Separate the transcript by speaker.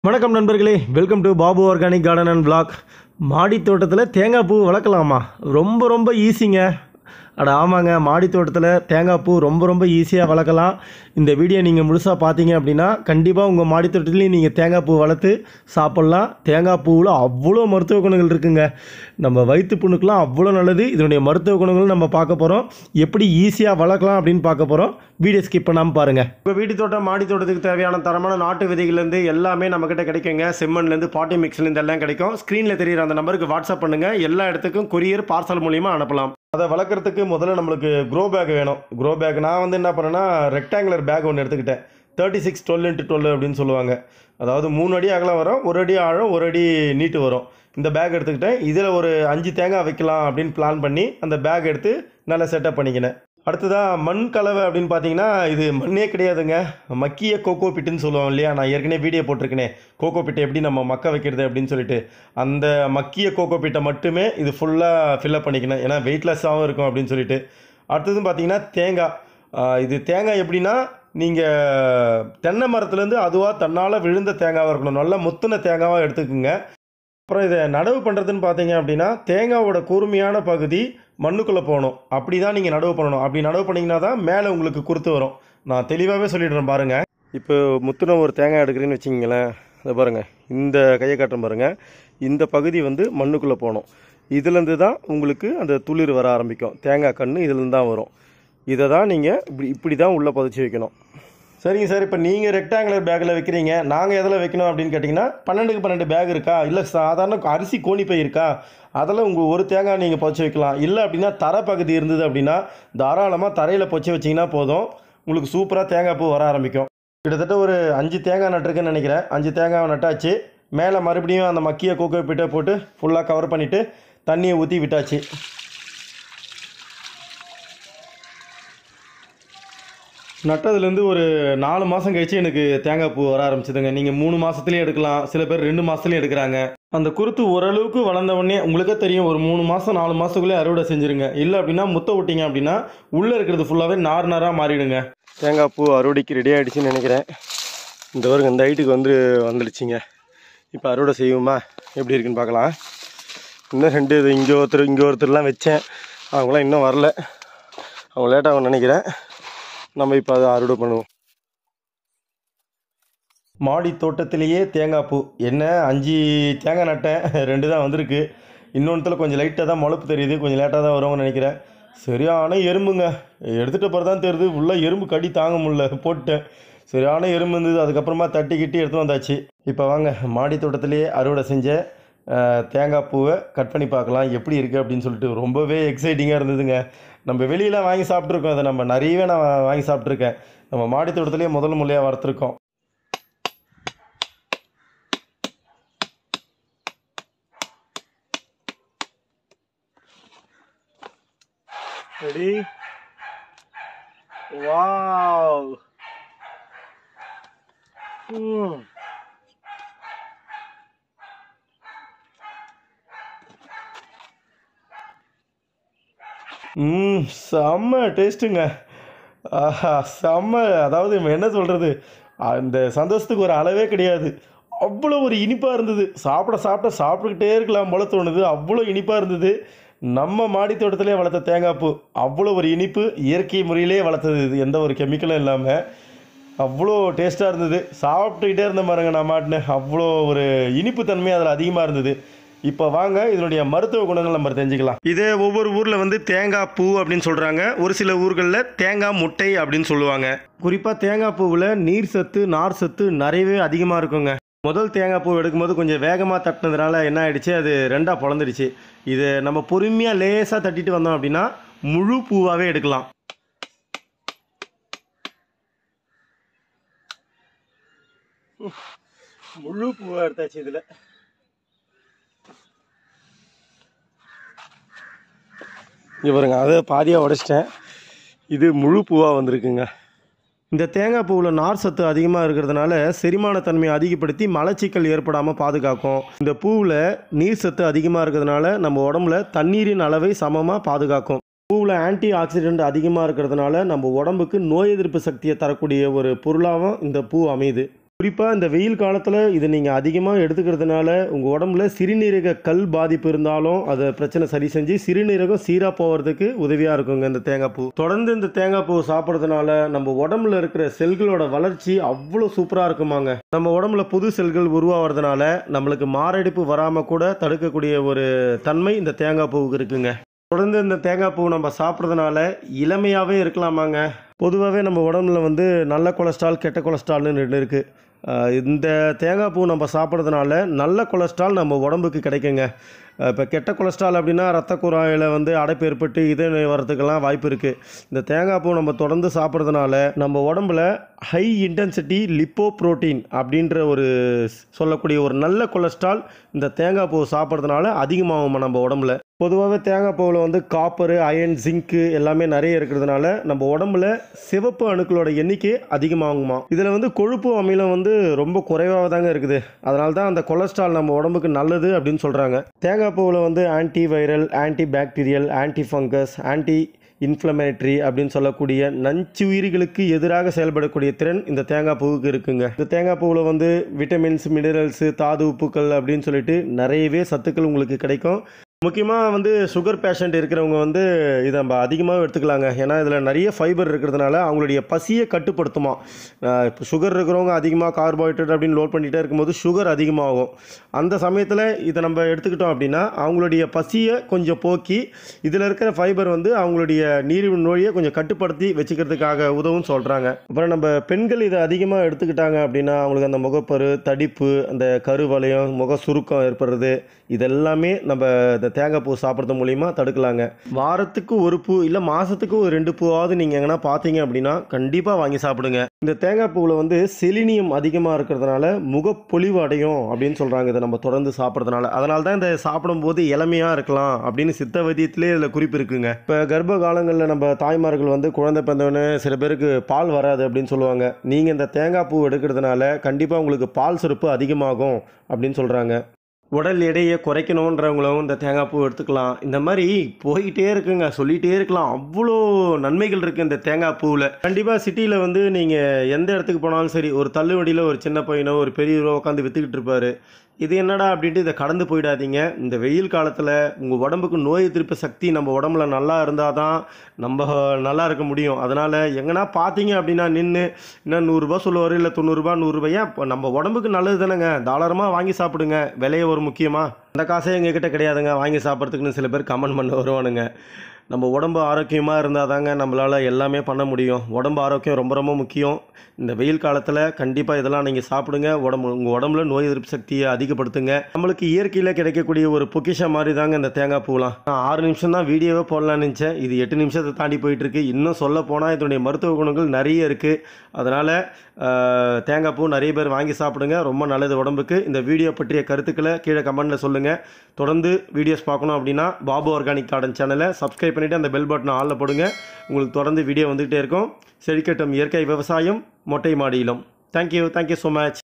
Speaker 1: வணக்கம் நண்பர்களே welcome to Babu organic garden and blog மாடி தோட்டத்தில் தேங்காய் பூ வளர்க்கலாமா ரொம்ப ரொம்ப ஈஸிங்க அட ஆமாங்க மாடி தோட்டத்தில் தேங்காய் பூ ரொம்ப ரொம்ப ஈஸியாக வளர்க்கலாம் இந்த வீடியோ நீங்கள் முழுசாக பார்த்தீங்க அப்படின்னா கண்டிப்பாக உங்கள் மாடி தோட்டத்துலேயும் நீங்கள் தேங்காய் பூ வளர்த்து சாப்பிட்லாம் தேங்காய் பூவில் அவ்வளோ மருத்துவ குணங்கள் இருக்குங்க நம்ம வயிற்று புண்ணுக்கெலாம் அவ்வளோ நல்லது இதனுடைய மருத்துவ குணங்கள் நம்ம பார்க்க போகிறோம் எப்படி ஈஸியாக வளர்க்கலாம் அப்படின்னு பார்க்க போகிறோம் வீடியோ ஸ்கிப் பண்ணாமல் பாருங்கள் உங்கள் வீட்டு தோட்டம் மாடி தோட்டத்துக்கு தேவையான தரமான நாட்டு விதைகள்லேருந்து எல்லாமே நம்மக்கிட்ட கிடைக்குங்க செம்மண்லேருந்து பாட்டி மிக்ஸ்லேருந்து எல்லாம் கிடைக்கும் ஸ்க்ரீனில் தெரியுற அந்த நம்பருக்கு வாட்ஸ்அப் பண்ணுங்கள் எல்லா இடத்துக்கும் கொரியர் பார்சல் மூலியமா அனுப்பலாம் அதை வளர்க்குறதுக்கு முதல்ல நம்மளுக்கு க்ரோ பேக் வேணும் க்ரோ பேக் நான் வந்து என்ன பண்ணேன்னா ரெக்டாங்குலர் பேக் ஒன்று எடுத்துக்கிட்டேன் thirty six twelve into twelve அப்படின்னு சொல்லுவாங்க அதாவது மூணு அடி அகலம் வரும் ஒரு அடி ஆழம் ஒரு அடி நீட்டு வரும் இந்த பேக் எடுத்துக்கிட்டேன் இதில் ஒரு அஞ்சு தேங்காய் வைக்கலாம் அப்படின்னு பிளான் பண்ணி அந்த பேக் எடுத்து நல்லா செட்டப் பண்ணிக்கினேன் அடுத்ததாக மண் கலவை அப்படின்னு பார்த்தீங்கன்னா இது மண்ணே கிடையாதுங்க மக்கிய கோகோ பிட்டுன்னு சொல்லுவோம் இல்லையா நான் ஏற்கனவே வீடியோ போட்டிருக்கேனே கோகோ பிட்டை எப்படி நம்ம மக்க வைக்கிறது அப்படின்னு சொல்லிட்டு அந்த மக்கிய கோகோ பிட்டை மட்டுமே இது ஃபுல்லாக ஃபில்அப் பண்ணிக்கணும் ஏன்னா வெயிட்லெஸ்ஸாகவும் இருக்கும் அப்படின்னு சொல்லிட்டு அடுத்தது பார்த்தீங்கன்னா தேங்காய் ஆஹ் இது தேங்காய் எப்படின்னா நீங்கள் தென்னை மரத்துலேருந்து அதுவாக தன்னால் விழுந்த தேங்காவாக இருக்கணும் நல்லா முத்துன தேங்காவாக எடுத்துக்கோங்க அப்புறம் இதை நடவு பண்ணுறதுன்னு பார்த்தீங்க அப்படின்னா தேங்காவோட கூர்மையான பகுதி மண்ணுக்குள்ளே போகணும் அப்படி தான் நீங்கள் நடவு பண்ணணும் அப்படி நடவு பண்ணிங்கன்னா தான் மேலே உங்களுக்கு குறுத்து வரும் நான் தெளிவாகவே சொல்லிடுறேன் பாருங்கள் இப்போ முத்துன ஒரு தேங்காய் எடுக்கிறேன்னு வச்சிங்களேன் இதை பாருங்கள் இந்த கையை காட்டுறேன் பாருங்கள் இந்த பகுதி வந்து மண்ணுக்குள்ளே போகணும் இதுலேருந்து தான் உங்களுக்கு அந்த துளிர் வர ஆரம்பிக்கும் தேங்காய் கன்று இதுலேருந்து தான் வரும் இதை தான் நீங்கள் இப்படி இப்படி தான் உள்ளே புதைச்சி வைக்கணும் சரிங்க சார் இப்போ நீங்கள் ரெக்டாங்குலர் பேக்கில் வைக்கிறீங்க நாங்கள் எதில் வைக்கணும் அப்படின்னு கேட்டிங்கன்னா பன்னெண்டுக்கு பன்னெண்டு பேக் இருக்கா இல்லை சாதாரண அரிசி கோணி பை இருக்கா அதில் உங்கள் ஒரு தேங்காய் நீங்கள் பொச்சு வைக்கலாம் இல்லை அப்படின்னா தரை பகுதி இருந்தது அப்படின்னா தாராளமாக தரையில் பொச்சு வச்சிங்கன்னா போதும் உங்களுக்கு சூப்பராக தேங்காய் பூ வர ஆரம்பிக்கும் கிட்டத்தட்ட ஒரு அஞ்சு தேங்காய் நட்டுருக்குன்னு நினைக்கிறேன் அஞ்சு தேங்காய் நட்டாச்சு மேலே மறுபடியும் அந்த மக்கிய கோகோ பிட்டை போட்டு ஃபுல்லாக கவர் பண்ணிவிட்டு தண்ணியை ஊற்றி விட்டாச்சு நட்டதுலேருந்து ஒரு நாலு மாதம் கழிச்சு எனக்கு தேங்காய் பூ வர ஆரம்பிச்சதுங்க நீங்கள் மூணு மாதத்துலேயே எடுக்கலாம் சில பேர் ரெண்டு மாதத்துலேயும் எடுக்கிறாங்க அந்த குருத்து ஓரளவுக்கு வளர்ந்த உடனே உங்களுக்கே தெரியும் ஒரு மூணு மாதம் நாலு மாதத்துக்குள்ளே அறுவடை செஞ்சுருங்க இல்லை அப்படின்னா முத்த விட்டீங்க அப்படின்னா உள்ளே இருக்கிறது ஃபுல்லாகவே நார் நாராக மாறிடுங்க தேங்காய் பூ அறுவடைக்கு ரெடி ஆகிடுச்சின்னு நினைக்கிறேன் இந்த வருங்க இந்த ஹைட்டுக்கு வந்து வந்துடுச்சிங்க இப்போ அறுவடை செய்வோமா எப்படி இருக்குன்னு பார்க்கலாம் இன்னும் ரெண்டு இது இங்கே ஒருத்தர் இங்கே ஒருத்தர்லாம் வச்சேன் அவங்களாம் இன்னும் வரல அவங்க லேட்டாகும் நினைக்கிறேன் நம்ம இப்போ அதை அறுவடை பண்ணுவோம் மாடி தோட்டத்திலேயே தேங்காய் பூ என்ன அஞ்சு தேங்காய் நட்டேன் ரெண்டு தான் வந்திருக்கு இன்னொன்றுத்தில் கொஞ்சம் லைட்டாக தான் முளப்பு தெரியுது கொஞ்சம் லேட்டாக தான் வருவாங்கன்னு நினைக்கிறேன் சரியான எறும்புங்க எடுத்துகிட்ட பிறகு தான் தெரியுது உள்ள எறும்பு கடி தாங்க முடியல போட்டேன் சரியான எறும்பு இருந்தது அதுக்கப்புறமா தட்டி கிட்டி எடுத்து வந்தாச்சு இப்போ வாங்க மாடி தோட்டத்திலேயே அறுவடை செஞ்ச அஹ், தேங்காய் பூவை கட் பண்ணி பார்க்கலாம் எப்படி இருக்குது அப்படின்னு சொல்லிட்டு ரொம்பவே எக்ஸைட்டிங்காக இருந்ததுங்க நம்ம வெளியில் வாங்கி சாப்பிட்ருக்கோம் அதை நம்ம நிறையவே நான் வாங்கி சாப்பிட்ருக்கேன் நம்ம மாடி தோட்டத்திலேயே முதல் முறையாக வளர்த்துருக்கோம் ரெடி வாவ் ம் ம் செம்ம டேஸ்ட்டுங்க ஆஹா செம்ம அதாவது என்ன சொல்கிறது அந்த சந்தோஷத்துக்கு ஒரு அளவே கிடையாது அவ்வளோ ஒரு இனிப்பாக இருந்தது சாப்பிட சாப்பிட சாப்பிட்டுக்கிட்டே இருக்கலாம் போல தோணுது அவ்வளோ இனிப்பாக இருந்தது நம்ம மாடி தோட்டத்திலே வளர்த்த தேங்காய் பூ அவ்வளோ ஒரு இனிப்பு இயற்கை முறையிலே வளர்த்தது இது எந்த ஒரு கெமிக்கலும் இல்லாமல் அவ்வளோ டேஸ்ட்டாக இருந்தது சாப்பிட்டுக்கிட்டே இருந்த பாருங்க நான் மாட்டினேன் அவ்வளோ ஒரு இனிப்பு தன்மை அதில் அதிகமாக இருந்தது இப்போ வாங்க இதனுடைய மருத்துவ குணங்கள் நம்ம தெரிஞ்சுக்கலாம் இதே ஒவ்வொரு ஊரில் வந்து தேங்காய் பூ அப்படின்னு சொல்கிறாங்க ஒரு சில ஊர்களில் தேங்காய் முட்டை அப்படின்னு சொல்லுவாங்க குறிப்பாக தேங்காய் பூவில் நீர் சத்து நார் சத்து நிறையவே அதிகமாக இருக்குங்க முதல் தேங்காய் பூ எடுக்கும்போது கொஞ்சம் வேகமாக தட்டினதுனால என்ன ஆயிடுச்சு அது ரெண்டாக பொழந்துடுச்சு இது நம்ம பொறுமையாக லேசாக தட்டிட்டு வந்தோம் அப்படின்னா முழு பூவாகவே எடுக்கலாம் முழு பூவாக எடுத்தாச்சு இதில் இங்கே பாருங்க அதை பாதியாக உடைச்சிட்டேன் இது முழு பூவாக வந்திருக்குங்க இந்த தேங்காய் பூவில் நார் சத்து அதிகமாக இருக்கிறதுனால செரிமானத்தன்மையை அதிகப்படுத்தி மலச்சிக்கல் ஏற்படாமல் பாதுகாக்கும் இந்த பூவில் நீர் சத்து அதிகமாக இருக்கிறதுனால நம்ம உடம்புல தண்ணீரின் அளவை சமமாக பாதுகாக்கும் பூவில் ஆன்டி ஆக்சிடென்ட் அதிகமாக இருக்கிறதுனால நம்ம உடம்புக்கு நோய் எதிர்ப்பு சக்தியை தரக்கூடிய ஒரு பொருளாகவும் இந்த பூ அமையுது குறிப்பாக இந்த வெயில் காலத்தில் இது நீங்கள் அதிகமாக எடுத்துக்கிறதுனால உங்கள் உடம்புல சிறுநீரக கல் பாதிப்பு இருந்தாலும் அதை பிரச்சனை சரி செஞ்சு சிறுநீரகம் சீராக போகிறதுக்கு உதவியாக இருக்குங்க இந்த தேங்காய் பூ தொடர்ந்து இந்த தேங்காய் பூ சாப்பிட்றதுனால நம்ம உடம்புல இருக்கிற செல்களோட வளர்ச்சி அவ்வளோ சூப்பராக இருக்குமாங்க நம்ம உடம்புல புது செல்கள் உருவாகிறதுனால நம்மளுக்கு மாரடைப்பு வராமல் கூட தடுக்கக்கூடிய ஒரு தன்மை இந்த தேங்காய் பூவுக்கு இருக்குங்க தொடர்ந்து இந்த தேங்காய் பூ நம்ம சாப்பிட்றதுனால இளமையாகவே இருக்கலாமாங்க பொதுவாகவே நம்ம உடம்புல வந்து நல்ல கொலஸ்ட்ரால் கெட்ட கொலஸ்ட்ரால்னு ரெண்டு இருக்குது இந்த தேங்காய் பூ நம்ம சாப்பிட்றதுனால நல்ல கொலஸ்ட்ரால் நம்ம உடம்புக்கு கிடைக்குங்க இப்போ கெட்ட கொலஸ்ட்ரால் அப்படின்னா ரத்த குழாயில் வந்து அடைப்பு ஏற்பட்டு இதய நோய் வரதுக்கெல்லாம் வாய்ப்பு இருக்குது இந்த தேங்காய் பூ நம்ம தொடர்ந்து சாப்பிட்றதுனால நம்ம உடம்புல ஹை இன்டென்சிட்டி லிப்போ புரோட்டீன் அப்படின்ற ஒரு சொல்லக்கூடிய ஒரு நல்ல கொலஸ்ட்ரால் இந்த தேங்காய் பூ சாப்பிட்றதுனால அதிகமாகும் நம்ம உடம்புல பொதுவாகவே தேங்காய் பூவில் வந்து காப்பரு அயன் ஜிங்க்கு எல்லாமே நிறைய இருக்கிறதுனால நம்ம உடம்புல சிவப்பு அணுக்களோட எண்ணிக்கை அதிகமாகுமா இதில் வந்து கொழுப்பு அமிலம் வந்து ரொம்ப குறைவாக தாங்க இருக்குது அதனால தான் அந்த கொலஸ்ட்ரால் நம்ம உடம்புக்கு நல்லது அப்படின்னு சொல்கிறாங்க தேங்காய் பூவில் வந்து anti viral anti bacterial anti fungus anti inflammatory அப்படின்னு சொல்லக்கூடிய நஞ்சு உயிரிகளுக்கு எதிராக செயல்படக்கூடிய திறன் இந்த தேங்காய் பூவுக்கு இருக்குங்க இந்த தேங்காய் பூவில் வந்து விட்டமின்ஸ் மினரல்ஸு தாது உப்புக்கள் அப்படின்னு சொல்லிட்டு நிறையவே சத்துக்கள் உங்களுக்கு கிடைக்கும் முக்கியமாக வந்து சுகர் பேஷண்ட் இருக்கிறவங்க வந்து இதை நம்ம அதிகமாக எடுத்துக்கலாங்க ஏன்னா இதில் நிறைய ஃபைபர் இருக்கிறதுனால அவங்களுடைய பசியை கட்டுப்படுத்துமா அஹ் இப்போ சுகர் இருக்கிறவங்க அதிகமாக கார்போஹைட்ரேட் அப்படின்னு லோட் பண்ணிகிட்டே இருக்கும்போது சுகர் அதிகமாகும் அந்த சமயத்தில் இதை நம்ம எடுத்துக்கிட்டோம் அப்படின்னா அவங்களுடைய பசியை கொஞ்சம் போக்கி இதில் இருக்கிற ஃபைபர் வந்து அவங்களுடைய நீரிழிவு நோயை கொஞ்சம் கட்டுப்படுத்தி வச்சுக்கிறதுக்காக உதவும் சொல்கிறாங்க அப்புறம் நம்ம பெண்கள் இதை அதிகமாக எடுத்துக்கிட்டாங்க அப்படின்னா அவங்களுக்கு அந்த முகப்பரு தடிப்பு அந்த கருவளையம் முக சுருக்கம் ஏற்படுறது இதெல்லாமே நம்ம இந்த தேங்காய் பூ சாப்பிட்றது மூலிமா தடுக்கலாங்க வாரத்துக்கு ஒரு பூ இல்லை மாதத்துக்கு ஒரு ரெண்டு பூவாவது நீங்கள் எங்கன்னா பார்த்தீங்க அப்படின்னா கண்டிப்பாக வாங்கி சாப்பிடுங்க இந்த தேங்காய் பூவில் வந்து செலினியம் அதிகமாக இருக்கிறதுனால முகப்பொலிவு அடையும் அப்படின்னு சொல்கிறாங்க இதை நம்ம தொடர்ந்து சாப்பிட்றதுனால அதனால தான் இந்த சாப்பிடும்போது இளமையாக இருக்கலாம் அப்படின்னு சித்த வைத்தியத்திலே இதில் குறிப்பு இருக்குங்க இப்போ கர்ப்ப காலங்களில் நம்ம தாய்மார்கள் வந்து குழந்தை பிறந்தவொடனே சில பேருக்கு பால் வராது அப்படின்னு சொல்லுவாங்க நீங்கள் இந்த தேங்காய் பூ எடுக்கிறதுனால கண்டிப்பாக உங்களுக்கு பால் சுரப்பு அதிகமாகும் அப்படின்னு சொல்கிறாங்க உடல் எடையை குறைக்கணுன்றவங்களும் இந்த தேங்காய் பூ எடுத்துக்கலாம் இந்த மாதிரி போயிட்டே இருக்குங்க சொல்லிகிட்டே இருக்கலாம் அவ்வளோ நன்மைகள் இருக்குது இந்த தேங்காய் பூவில் கண்டிப்பாக சிட்டியில் வந்து நீங்கள் எந்த இடத்துக்கு போனாலும் சரி ஒரு தள்ளுவண்டியில் ஒரு சின்ன பையனோ ஒரு பெரியவரோ உட்காந்து விற்றுக்கிட்டு இருப்பாரு இது என்னடா அப்படின்ட்டு இதை கடந்து போயிடாதீங்க இந்த வெயில் காலத்தில் உங்கள் உடம்புக்கு நோய் எதிர்ப்பு சக்தி நம்ம உடம்புல நல்லா இருந்தால் தான் நம்ம நல்லா இருக்க முடியும் அதனால் எங்கன்னா பார்த்தீங்க அப்படின்னா நின்று இன்னும் நூறுரூபா சொல்லுவார் இல்லை தொண்ணூறுரூபா நூறுரூபாயா இப்போ நம்ம உடம்புக்கு நல்லது தானேங்க தாராளமாக வாங்கி சாப்பிடுங்க விலையை ஒரு முக்கியமாக அந்த காசே எங்ககிட்ட கிடையாதுங்க வாங்கி சாப்பிட்றதுக்குன்னு சில பேர் கமெண்ட் பண்ண வருவானுங்க நம்ம உடம்பு ஆரோக்கியமாக இருந்தால் தாங்க நம்மளால் எல்லாமே பண்ண முடியும் உடம்பு ஆரோக்கியம் ரொம்ப ரொம்ப முக்கியம் இந்த வெயில் காலத்தில் கண்டிப்பாக இதெல்லாம் நீங்கள் சாப்பிடுங்க உடம்பு உங்கள் உடம்புல நோய் எதிர்ப்பு சக்தியை அதிகப்படுத்துங்க நம்மளுக்கு இயற்கையில் கிடைக்கக்கூடிய ஒரு பொக்கிஷம் மாதிரி தாங்க இந்த தேங்காய் பூலாம் நான் ஆறு நிமிஷம் தான் வீடியோவே போடலான்னு நினச்சேன் இது எட்டு நிமிஷத்தை தாண்டி போயிட்டு இருக்கு இன்னும் சொல்ல போனால் இதனுடைய மருத்துவ குணங்கள் நிறைய இருக்குது அதனால் தேங்காய் பூ நிறைய பேர் வாங்கி சாப்பிடுங்க ரொம்ப நல்லது உடம்புக்கு இந்த வீடியோ பற்றிய கருத்துக்களை கீழே கமெண்ட்டில் சொல்லுங்கள் தொடர்ந்து வீடியோஸ் பார்க்கணும் அப்படின்னா பாபு ஆர்கானிக் கார்டன் சேனலை சப்ஸ்கிரைப் பண்ணிவிட்டு அந்த பெல் பட்டனை ஆளில் போடுங்க உங்களுக்கு தொடர்ந்து வீடியோ வந்துகிட்டே இருக்கும் செழிக்கட்டும் இயற்கை விவசாயம் மொட்டை மாடியிலும் தேங்க்யூ தேங்க்யூ ஸோ மச்